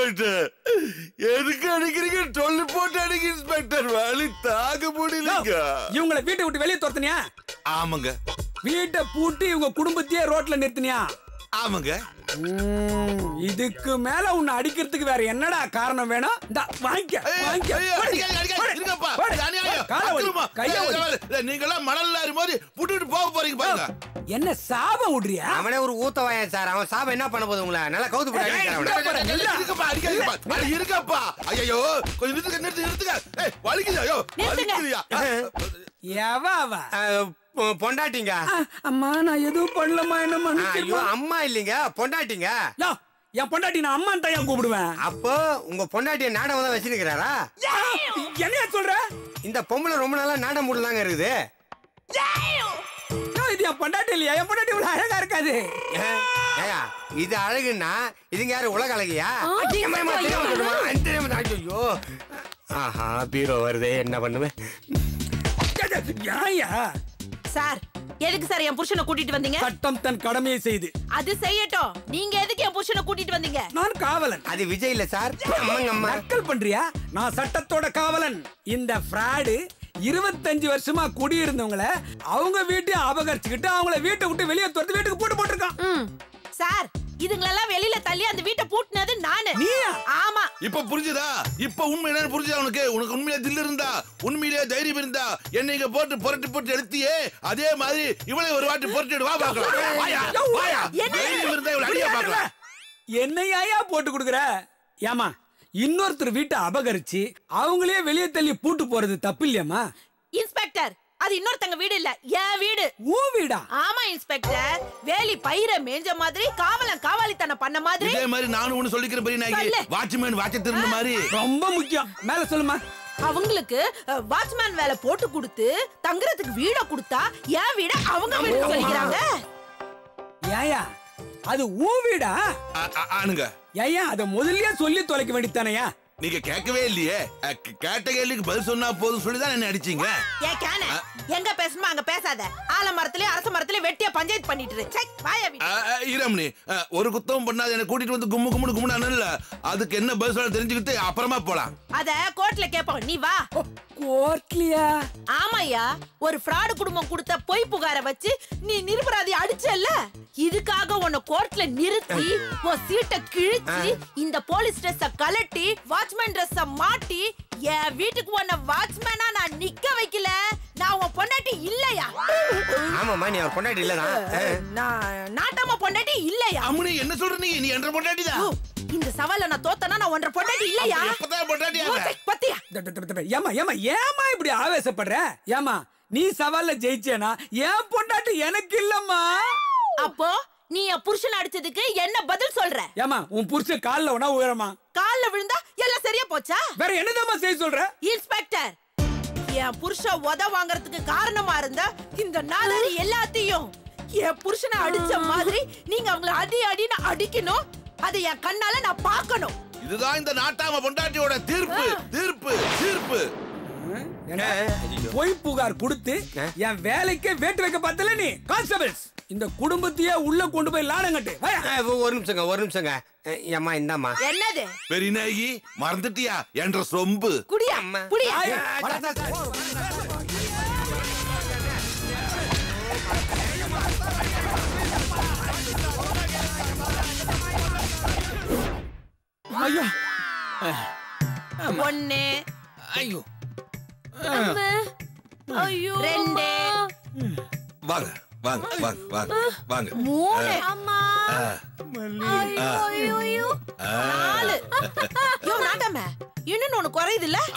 Inspector எதுக்கு அடிக்கிறீங்க சொல்லு போட்டு அடிக்க இன்ஸ்பெக்டர் வலி தாங்க முடியலங்க இவங்கள வீட்டை விட்டு வெளியே துரத்துனியா ஆமாங்க வீட்டை பூட்டி இவங்க குடும்பத்தையே ரோட்ல நிறுத்தினியா ஆமாங்க ம், இதுக்கு மேல உன்னை அடிக்கிறதுக்கு வேற என்னடா காரணம் வேணும் இந்த வாங்கிக்க ஐயோ, வாங்கிக்க ஐயோ, போடி, அடிக்காதீங்க, அடிக்காதீங்க, போடி, இருங்கப்பா. போடி. இது அநியாயம். காலை வலி, அக்கிரமம். கையை வலி. இல்ல, நீங்கெல்லாம் மணல் லாரி மாதிரி புட்டுட்டு போக போறீங்க பாருங்க என்ன சாபம் விடுறியா அவனே ஒரு ஊத்தவாயன் சார் அவன் சாபம் என்ன பண்ண போகுது உங்களை நல்லா கவுத்து போட்டு அடிக்கிறான் அவனை. இருக்கப்பா அடிக்காதீங்கப்பா அட, இருக்கப்பா ஐயோ கொஞ்சம் நிறுத்துங்க நிறுத்து நிறுத்துங்க ஏய் வலிக்குது ஐயோ வலிக்குதுயா எவா அவ அஹ், பொ- பொண்டாட்டிங்க ஆ, அம்மா நான் எதுவும் பண்ணலமா என்ன ஐயோ மன்னிச்சிருமா அம்மா இல்லைங்க பொண்டாட்டிங்க யோ, என் பொண்டாட்டி நான் அம்மா தான் கூப்பிடுவேன் அப்போ உங்க பொண்டாட்டிய நாடகம் தான் வச்சிருக்கிறாரா யா, என்னையா சொல்ற இந்த பொம்பளை ரொம்ப நாளா நாடகம் போட்டுதாங்க இருக்குது யோ, இது என் பொண்டாட்டி இல்லையா என் பொண்டாட்டி இவ்வளவு அழகா இருக்காது ஏன்? ஏயா இது அழகுன்னா இதுங்க யாரு உலக அழகியா அம்மா, அம்மா, தெரியாம சொல்லுமா? தெரியாம தான். ஐயோ ஆஹா பீரோ வருதே என்ன பண்ணுவேன் ஏயா சார் எதுக்கு சார் என் புருஷனை கூட்டிட்டு வந்தீங்க சட்டம் தன் கடமையை செய்து அது செய்யட்டும் நீங்க எதுக்கு என் புருஷனை கூட்டிட்டு வந்தீங்க நான் காவலன் அது விஜய் இல்ல சார் அம்மாங்க அம்மா நக்கல் பண்றியா நான் சட்டத்தோட காவலன் இந்த ஃப்ராடு இருபத்தஞ்சு வருஷமா குடியிருந்தவங்கள அவங்க வீட்டையும் அபகரிச்சுக்கிட்டு அவங்கள வீட்டை விட்டு வெளியே துரத்து வீட்டுக்கு போட்டு போட்டிருக்கான் ம். சார் இதுங்களெல்லாம் வெளியில தள்ளி அந்த வீட்டை பூட்டினது நானு நீயா? ஆமா இப்ப புரிஞ்சுதா இப்ப உண்மை என்னன்னு புரிஞ்சுதா உனக்கு உனக்கு உண்மையிலே தில் இருந்தா உண்மையிலே தைரியம் இருந்தா என்னை இங்க போட்டு புரட்டி போட்டு எடுத்தியே அதே மாதிரி இவளை ஒரு வாட்டி புரட்டிடு வா பாக்கலாம் வாயா வாயா என்ன? தைரியம் இருந்தா இவளை அடியா பாக்கலாம் என்னையாயா போட்டு கொடுக்குற ஏமா இன்னொருத்தர் வீட்டை அபகரிச்சு அவங்களே வெளியே தள்ளி பூட்டு போறது தப்பு இல்லையாமா இன்ஸ்பெக்டர் அது இன்னொருத்தங்க வீடு இல்ல என் வீடு உன் வீடா ஆமா இன்ஸ்பெக்டர் வேலி பயிர மேஞ்ச மாதிரி காவலன் காவாலித்தனம் பண்ண மாதிரி இதே மாதிரி நானும் ஒண்ணு சொல்லிக்கிறேன் பெரிய நாயகி சொல்லு. வாட்ச்மேன் வாட்ச திருந்த மாதிரி ரொம்ப முக்கியம் மேல சொல்லுமா அவங்களுக்கு வாட்ச்மேன் வேலை போட்டு கொடுத்து தங்குறதுக்கு வீட கொடுத்தா என் வீட அவங்க வீடு சொல்லிக்கிறாங்க ஏயா அது உன் வீடா ஆ- ஆ- ஆனுங்க ஏயா அதை முதல்லயே சொல்லி தொலைக்க வேண்டியதானயா நீங்க கேட்கவே இல்லையே அ, கே- கேட்ட கேள்விக்கு பதில் சொன்னா போதும் சொல்லி தான் என்ன அடிச்சீங்க ஏன் கேன எங்க பேசணுமோ அங்க பேசாத ஆலமரத்திலயும் அரச மரத்திலயும் வெட்டியா பஞ்சாயத்து பண்ணிட்டு இரு. ச்சை, வாயா வீட்டு. ஆ, ஆ, ஈரமணி ஆ, ஒரு குத்தம் பண்ணாத என்ன கூட்டிட்டு வந்து கும்மு கும்முன்னு கும்முனானல்ல அதுக்கு என்ன பதில் சொல்ல தெரிஞ்சுக்கிட்டு அப்புறமா போலாம் அத கோர்ட்ல கேப்போம் நீ வா கோர்ட்லியா ஆமாய்யா ஒரு ஃப்ராடு குடும்பம் கொடுத்த பொய் புகார வச்சு நீ நிரபராதி அடிச்சல்ல இதுக்காக உன்னை கோர்ட்ல நிறுத்தி உன் சீட்டை கிழிச்சு இந்த போலீஸ் ட்ரெஸ்ஸ கலட்டி வாட்ச்மேன் ட்ரெஸ்ஸ மாட்டி என் வீட்டுக்கு உன்னை வாட்ச்மேனா நான் நிக்க வைக்கல நான் உன் பொண்டாட்டி இல்லையா ஆமாம்மா நீ அவர் பொண்டாட்டி இல்லதான் நான் நாட்டாம பொண்டாட்டி இல்லையா அம்முனி என்ன சொல்ற நீ நீ என்ற பொண்டாட்டிதான் ஓ, இந்த சவால நான் தோத்தனா நான் ஒன்றரை பொண்டாட்டி இல்லையா எப்பதான் பொண்டாட்டியாக ஓ, சை, பத்தியா த- த- த- த- ஏம்மா ஏம்மா ஏம்மா இப்படி ஆவேசப்படுற ஏம்மா நீ சவால்ல ஜெயிச்சேனா என் பொண்டாட்டி எனக்கு இல்லம்மா அப்போ நீ என் புருஷன் அடிச்சதுக்கு என்ன பதில் சொல்ற ஏம்மா உன் புருஷன் கால்ல உனா உயரமா கால்ல விழுந்தா எல்லாம் சரியா போச்சா வேற என்னதாம்மா செய்ய சொல்ற இன்ஸ்பெக்டர் என் புருஷன் உத வாங்குறதுக்கு காரணமா இருந்த இந்த நாளரி எல்லாத்தையும் என் புருஷனை அடிச்ச மாதிரி நீங்க அவங்கள அடி அடின்னு அடிக்கணும் அதை என் கண்ணால நான் பார்க்கணும் இதுதான் இந்த நாட்டாம பொண்டாட்டியோட தீர்ப்பு தீர்ப்பு தீர்ப்பு என்ன? பொய் புகார் கொடுத்து என் வேலைக்கே வேட்டு வைக்க பார்த்தல நீ கான்ஸ்டபிள்ஸ் இந்த குடும்பத்தையே உள்ள கொண்டு போய் லாடங்கட்டு வாயா. அஹ், ஒரு நிமிஷங்க ஒரு நிமிஷங்க அஹ், ஏம்மா இந்தாம்மா என்னது பெரிய நாயகி மறந்துட்டியா என்ற சொம்பு குடியா அம்மா. குடியா வாயா. ஐயோ ஒண்ணு ஐயோ ஐயோ ரெண்டு வாங்க வாங்க வாங்க வாங்க வாங்க மூணு அம்மா நாலு யோ நாட்டாம இன்னும் ஒண்ணு குறையுது இல்ல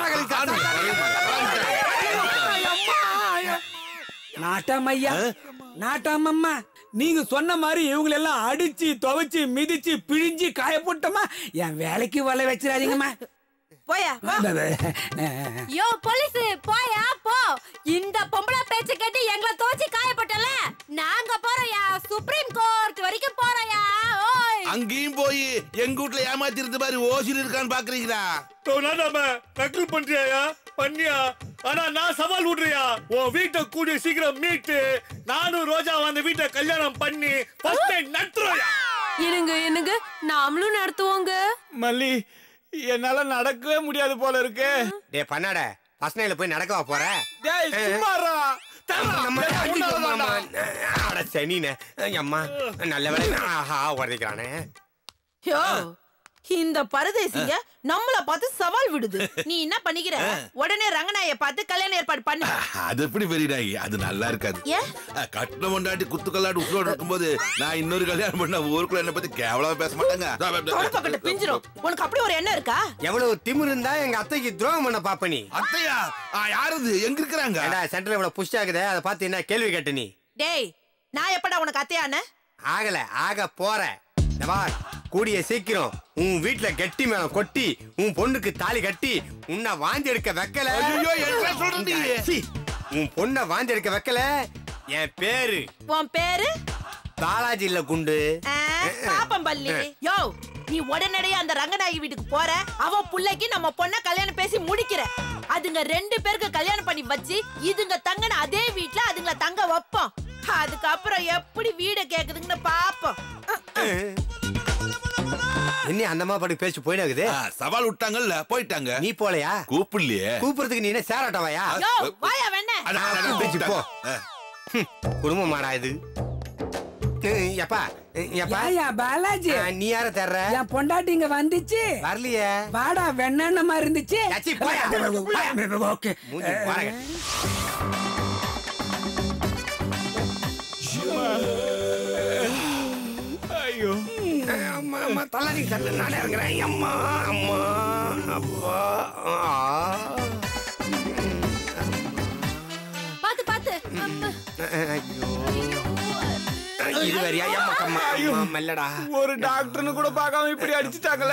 நாட்டாமையா நாட்டாமம்மா நீங்க சொன்ன மாதிரி இவங்களை எல்லாம் அடிச்சு துவைச்சு மிதிச்சு பிழிஞ்சு காய போட்டோமா என் வேலைக்கு வலை வச்சிடாதீங்கம்மா போயா வா யோ போலீஸ் போயா போ இந்த பொம்பளை பேச்ச கேட்டு எங்களை தோச்சி காயப்பட்டல நாங்க போறோம்யா சுப்ரீம் கோர்ட் வரைக்கும் போறோம்யா ஓய் அங்கேயும் போய் எங்க வீட்டுல ஏமாத்தி இருந்த மாதிரி ஓசில் இருக்கான்னு பாக்குறீங்களா நாம நக்கல் பண்றியா பண்ணியா ஆனா நான் சவால் விடுறியா உன் வீட்டை கூடிய சீக்கிரம் மீட்டு நானும் ரோஜா அந்த வீட்டை கல்யாணம் பண்ணி ஃபர்ஸ்ட் டைம் நட்டுறோயா என்னங்க என்னங்க நாமளும் நடத்துவோங்க மல்லி என்னால நடக்கவே முடியாது போல இருக்கு டே பண்ணாட பசனையில போய் நடக்கவா போற டேய் சும்மாரா நம்ம அடிக்க மாமா. அட சனினே அம்மா நல்ல வேலை ஆஹா உடதைக்கிறானே யோ இந்த பரதேசிங்க நம்மள பார்த்து சவால் விடுது நீ என்ன பண்ணிக்கிற உடனே ரங்கநாய பார்த்து கல்யாண ஏற்பாடு பண்ணு அது எப்படி பெரியடாகி அது நல்லா இருக்காது ஏன் அஹ், கட்டின கொண்டாட்டி குத்து கல்லாட்டு உசுரோட இருக்கும்போது நான் இன்னொரு கல்யாணம் பண்ண ஊருக்குள்ள என்ன பத்தி கேவலமா பேச மாட்டாங்க தொலைப்பக்கட்ட பிஞ்சிரும் உனக்கு அப்படி ஒரு எண்ணம் இருக்கா எவ்வளவு திமிரு இருந்தா எங்க அத்தைக்கு துரோகம் பண்ண பாப்ப நீ அத்தையா ஆ, யாரது எங்க இருக்கிறாங்க ஏடா சென்டர்ல இவ்வளவு புஷ் ஆகுதே அதை பார்த்து என்ன கேள்வி கேட்ட நீ டேய் நான் எப்படா உனக்கு அத்தையான ஆகல ஆக போற இந்த பார், கூடிய சீக்கிரம் உன் வீட்டுல கெட்டி மேல கொட்டி உன் பொண்ணுக்கு தாலி கட்டி உன்னை வாந்தி எடுக்க வைக்கல ஐயோ, என்ன சொல்றது? சீ, உன் பொண்ணை வாந்தி எடுக்க வைக்கல என் பேரு உன் பேரு பாலாஜி இல்ல குண்டு ஆ, பாப்பம் பள்ளி யோ நீ உடனடியா அந்த ரங்கநாயகி வீட்டுக்கு போற அவ புள்ளைக்கு நம்ம பொண்ண கல்யாணம் பேசி முடிக்கிற அதுங்க ரெண்டு பேருக்கு கல்யாணம் பண்ணி வச்சு இதுங்க தங்கன அதே வீட்ல அதுங்கள தங்க வைப்போம் அதுக்கப்புறம் எப்படி வீட கேக்குதுங்கன்னு பாப்போம் என்ன அந்த மாதிரி பாட்டுக்கு பேசி போயிடாகுது ஆ, சவால் விட்டாங்கல்ல போயிட்டாங்க நீ போலையா கூப்பிடலையே கூப்பிடுறதுக்கு நீ என்ன சேராட்டவாயா யோ வாயா வேண அட, அட, அட, பேச்சு போ. ஆ. குடும்பமாடா இது ஹம், எப்பா எப்பா ஏயா பாலாஜி ஆ, நீ யார தர்ற என் பொண்டாட்டி இங்க வந்துச்சு வரலையே வாடா வெண்ணெண்ண மாதிரி இருந்துச்சு ஏச்சி, போயா. ஓகே மூஞ்சி பாருங்க ஐயோ அம்மா அம்மா தள்ளாடி தள்ளு நானே இறங்குறேன் அம்மா அம்மா அப்பா ஆ. பாத்து பாத்து அம்மா. ஐயோ இது வேறையா அம்மா அம்மா அம்மா மெல்லடா ஒரு டாக்டர்னு கூட பார்க்காம இப்படி அடிச்சுட்டாங்கல்ல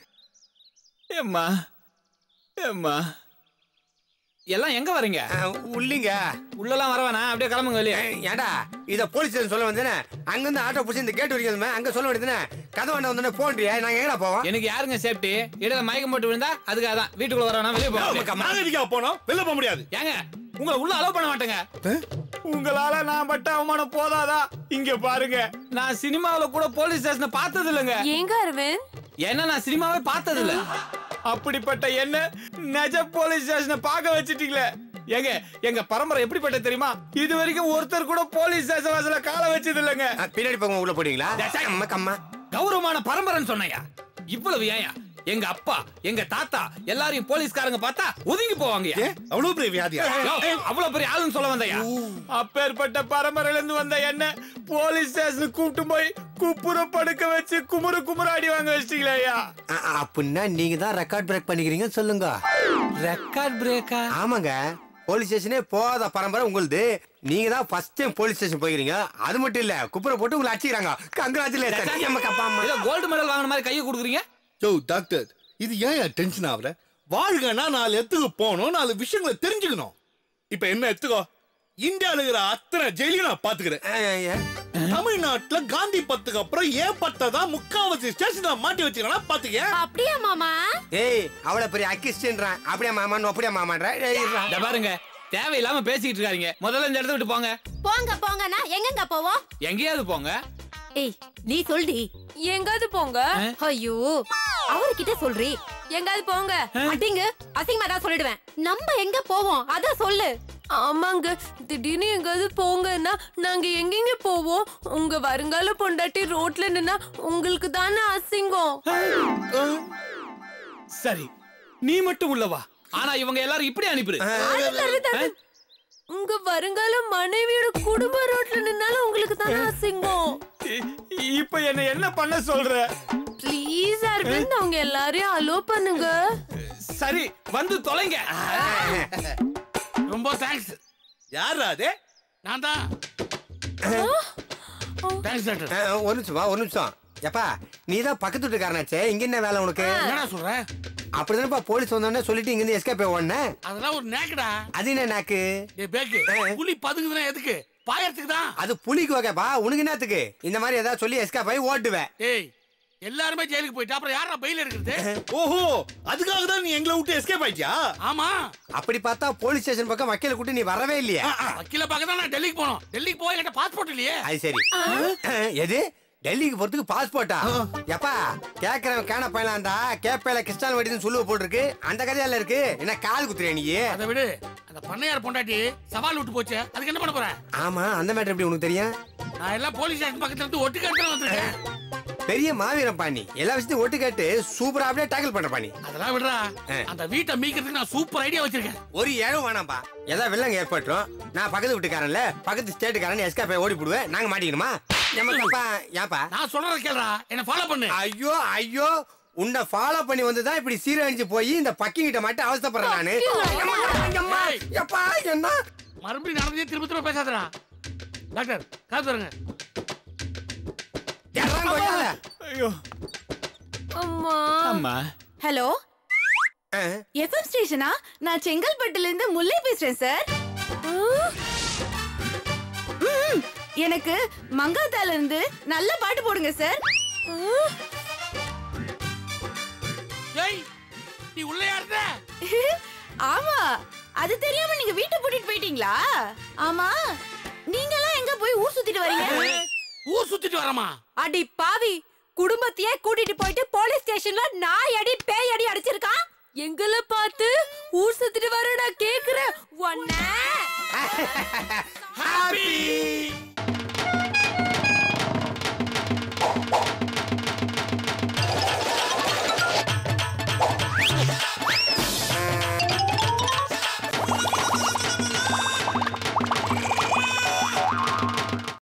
ஏம்மா ஏம்மா எல்லாம் எங்க வரீங்க ஆ, உள்ளிங்க உள்ளலாம் வர வேணாம் அப்படியே கிளம்புங்க வெளியே ஏடா இத போலீஸ் ஸ்டேஷன் சொல்ல வந்தேனே அங்க இருந்து ஆட்டோ பிடிச்சி இந்த கேட் வரைக்கும் வந்தேன். அங்க சொல்ல வேண்டியதுனே கதை வேண்டாம் வந்தோடனே போன்றியா நாங்க எங்கடா போவோம் எனக்கு யாருங்க சேஃப்டி இடையில மயக்கம் போட்டு விழுந்தா அதுக்காக தான் வீட்டுக்குள்ள வர வேணாம் வெளியே போங்க நாங்க எதுக்கா போனோம் வெளில போக முடியாது ஏங்க உங்களை உள்ள அலோவ் பண்ண மாட்டேங்க உங்களால நான் பட்ட அவமானம் போதாதா இங்க பாருங்க நான் சினிமாவுல கூட போலீஸ் ஸ்டேஷனை பார்த்தது இல்லைங்க ஏங்க அரவிந்த் ஏன்னா நான் சினிமாவே பார்த்தது இல்ல அப்படிப்பட்ட என்ன நெஜ போலீஸ் ஸ்டேஷனை பார்க்க வச்சிட்டீங்களே ஏங்க எங்க பரம்பரை எப்படிப்பட்ட தெரியுமா இது வரைக்கும் ஒருத்தர் கூட போலீஸ் ஸ்டேஷன் வாசல கால வச்சது இல்லைங்க ஆ, பின்னாடி போங்க உள்ள போடுவீங்களா அம்மா கம்மா கௌரவமான பரம்பரைன்னு சொன்னையா இவ்வளவு ஏயா எங்க அப்பா எங்க தாத்தா எல்லாரையும் போலீஸ்காரங்க பார்த்தா ஒதுங்கி போவாங்க அவ்வளவு பெரிய வியாதியா அவ்வளவு பெரிய ஆளுன்னு சொல்ல வந்தையா அப்பேற்பட்ட பரம்பரையில இருந்து வந்த என்ன போலீஸ் ஸ்டேஷனுக்கு கூப்பிட்டு போய் குப்புற படுக்க வச்சு குமுறு குமுற அடி வாங்க வச்சிட்டீங்களே ஐயா ஆ, ஆ, அப்படின்னா நீங்க தான் ரெக்கார்ட் பிரேக் பண்ணிக்கிறீங்க சொல்லுங்க ரெக்கார்ட் பிரேக்கா ஆமாங்க போலீஸ் ஸ்டேஷனே போகாத பரம்பரை உங்களுது நீங்க தான் ஃபர்ஸ்ட் டைம் போலீஸ் ஸ்டேஷன் போயிருக்கீங்க அது மட்டும் இல்ல குப்புற போட்டு உங்களை அடிச்சுக்கிறாங்க கங்க்ராச்சுலேஷன் எம்ம கப்பா அம்மா ஏதோ கோல்டு மெடல் வாங்கின மாதிரி கையை கொடுக்குறீங்க யோ டாக்டர் இது ஏன் டென்ஷன் ஆகுற வாழ்கனா நாலு எத்துக்கு போகணும் நாலு விஷயங்களை தெரிஞ்சுக்கணும் இப்ப என்ன எத்துக்கோ இந்தியால இருக்கிற அத்தனை ஜெயிலையும் நான் பாத்துக்கிறேன் ஆ, ஆ, ஆ. தமிழ்நாட்டுல காந்தி பத்துக்கு அப்புறம் ஏன் பத்தை தான் முக்காவாசி ஸ்டேஷன்ல மாட்டி வச்சுக்கலாம் பாத்துக்க அப்படியா மாமா ஏய் அவள பெரிய அக்கிஸ்டன்றான் அப்படியே மாமான்னு அப்படியே மாமான்ற ஏய், இருடா. இத பாருங்க தேவையில்லாம பேசிக்கிட்டு இருக்காதீங்க முதல்ல இந்த இடத்த விட்டு போங்க போங்க போங்கண்ணா எங்கங்க போவோம் எங்கேயாவது போங்க ஏய் நீ சொல்டி எங்காவது போங்க ஐயோ அவர்கிட்ட சொல்றி எங்காவது போங்க அடிங்க அசிங்கமா தான் சொல்லிடுவேன் நம்ம எங்க போவோம் அத சொல்லு ஆமாங்க திடீர்னு எங்காவது போங்கன்னா நாங்க எங்கெங்க போவோம் உங்க வருங்கால பொண்டாட்டி ரோட்ல நின்னா உங்களுக்கு தானே அசிங்கம் சரி நீ மட்டும் உள்ளவா ஆனா இவங்க எல்லாரும் இப்படி அனுப்பிடு உங்க வருங்கால மனைவியோட குடும்ப ரோட்ல நின்னாலும் உங்களுக்கு தானே அசிங்கம் இ- இப்ப என்ன என்ன பண்ண சொல்ற ப்ளீஸ் அரவிந்த் அவங்க எல்லாரையும் அலோ பண்ணுங்க சரி வந்து தொலைங்க ரொம்ப தேங்க்ஸ் யாரா அது நான் தான் தேங்க்ஸ் டாக்டர் ஆ, ஒரு நிமிஷம் வா, ஒரு நிமிஷம் எப்பா நீ தான் பக்கத்து வீட்டுக்காரனாச்சே இங்க என்ன வேலை உனக்கு என்னடா சொல்ற அப்படிதானப்பா போலீஸ் வந்தோடனே சொல்லிட்டு இங்க இருந்து எஸ்கேப் ஓடனே அதெல்லாம் ஒரு நேக்கடா அது என்ன நாக்கு டேய் பேக்கு புலி பதுங்குதுன்னா எதுக்கு பாயறதுக்கு தான் அது புலிக்கு வகைப்பா உனக்கு என்னத்துக்கு இந்த மாதிரி ஏதாவது சொல்லி எஸ்கேப் ஆகி ஓட்டுவேன் ஏய் எல்லாருமே ஜெயிலுக்கு போயிட்டு அப்புறம் யாரா பையில இருக்கிறது ஓஹோ அதுக்காக தான் நீ எங்களை விட்டு எஸ்கேப் ஆயிட்டியா ஆமா அப்படி பார்த்தா போலீஸ் ஸ்டேஷன் பக்கம் வக்கீல கூட்டி நீ வரவே இல்லையா வக்கீல பார்க்க தான் நான் டெல்லிக்கு போனோம் டெல்லிக்கு போய் என்கிட்ட பாஸ்போர்ட் இல்லையே அது சரி எது டெல்லிக்கு போறதுக்கு பாஸ்போர்ட்டா எப்பா கேக்குறவன் கேன பையலா இருந்தா கேப்பையில கிறிஸ்டான் வெடின்னு சொல்லுவ போட்டிருக்கு அந்த கதையால இருக்கு என்ன கால் குத்துறியா நீ அதை விடு அந்த பண்ணையார் பொண்டாட்டி சவால் விட்டு போச்சு அதுக்கு என்ன பண்ண போற ஆமா அந்த மேட்டர் எப்படி உனக்கு தெரியும் நான் எல்லாம் போலீஸ் ஸ்டேஷன் பக்கத்துல இருந்து ஒட்டுக்கு எடுத்து வந்திருக்கேன் பெரிய மாவீரம் பாணி எல்லா விஷயத்தையும் ஒட்டு கேட்டு சூப்பரா அப்படியே டேக்கிள் பண்ற பாணி அதெல்லாம் விடுறா ஆ. அந்த வீட்டை மீக்கிறதுக்கு நான் சூப்பர் ஐடியா வச்சிருக்கேன் ஒரு ஏழும் வேணாம்ப்பா ஏதாவது வில்லங்க ஏற்பட்டுரும் நான் பக்கத்து வீட்டுக்காரன்ல பக்கத்து ஸ்டேட்டுக்காரன் எஸ்கா போய் ஓடி போடுவேன் நாங்க மாட்டிக்கணுமா ஏமாப்பா ஏன்பா நான் சொல்றத கேளுடா என்ன ஃபாலோ பண்ணு ஐயோ ஐயோ உன்னை ஃபாலோ பண்ணி வந்து தான் இப்படி சீரழிஞ்சு போய் இந்த பக்கிங் கிட்ட மட்டும் அவஸ்தைப்படுறேன் நானு ஐயம்மா, ஐயம்மா, எப்பா என்ன மறுபடியும் நடந்தே திரும்ப திரும்ப பேசாதடா டாக்டர் காத்து வருங்க எல்லாம் கொய்யால. ஐயோ அம்மா அம்மா ஹலோ ஆ, எஃப்எம் ஸ்டேஷனா நான் செங்கல்பட்டுல இருந்து முல்லை பேசுறேன் சார் ம், எனக்கு மங்காத்தால இருந்து நல்ல பாட்டு போடுங்க சார் ஏய் நீ உள்ள யாருந்த ஆமா அது தெரியாம நீங்க வீட்டை பூட்டிட்டு போயிட்டீங்களா ஆமா நீங்க எல்லாம் எங்க போய் ஊர் சுத்திட்டு வரீங்க ஊர் சுத்திட்டு வரமா அடி பாவி குடும்பத்தையே கூட்டிட்டு போயிட்டு போலீஸ் ஸ்டேஷன்ல நாய் அடி பேய் அடி அடிச்சிருக்கான் எங்கள பார்த்து ஊர் சுத்திட்டு வர நான் கேக்குறேன் ஒன்ன ஹாப்பி